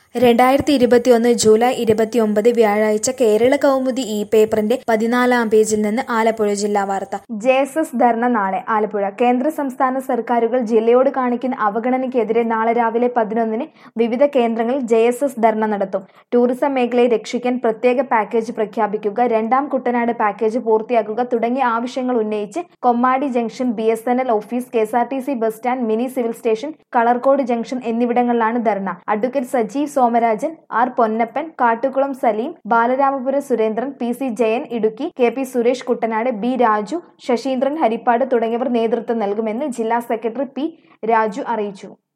രണ്ടായിരത്തി ഇരുപത്തിയൊന്ന് ജൂലൈ ഇരുപത്തിയൊമ്പത് വ്യാഴാഴ്ച കേരള കൗമുദി ഇ പേപ്പറിന്റെ പതിനാലാം പേജിൽ നിന്ന് ആലപ്പുഴ ജില്ലാ വാർത്ത ജെ എസ് എസ് ധർണ നാളെ ആലപ്പുഴ കേന്ദ്ര സംസ്ഥാന സർക്കാരുകൾ ജില്ലയോട് കാണിക്കുന്ന അവഗണനയ്ക്കെതിരെ നാളെ രാവിലെ പതിനൊന്നിന് വിവിധ കേന്ദ്രങ്ങളിൽ ജെ എസ് എസ് ധർണ നടത്തും ടൂറിസം മേഖലയെ രക്ഷിക്കാൻ പ്രത്യേക പാക്കേജ് പ്രഖ്യാപിക്കുക രണ്ടാം കുട്ടനാട് പാക്കേജ് പൂർത്തിയാക്കുക തുടങ്ങിയ ആവശ്യങ്ങൾ ഉന്നയിച്ച് Kommadi junction B S N L office K S R T C bus stand mini civil station Kalarcode junction എന്നിവിടങ്ങളിലാണ് dharna advocate Sajeev Somarajan R Ponnappan Kattukulam Saleem Balaramapuram Surendran P C Jayan Idukki K P Suresh Kuttanad B Raju Sasheendran Harippad തുടങ്ങിയവർ നേതൃത്വം നൽകുമെന്ന് ജില്ലാ സെക്രട്ടറി പി രാജു അറിയിച്ചു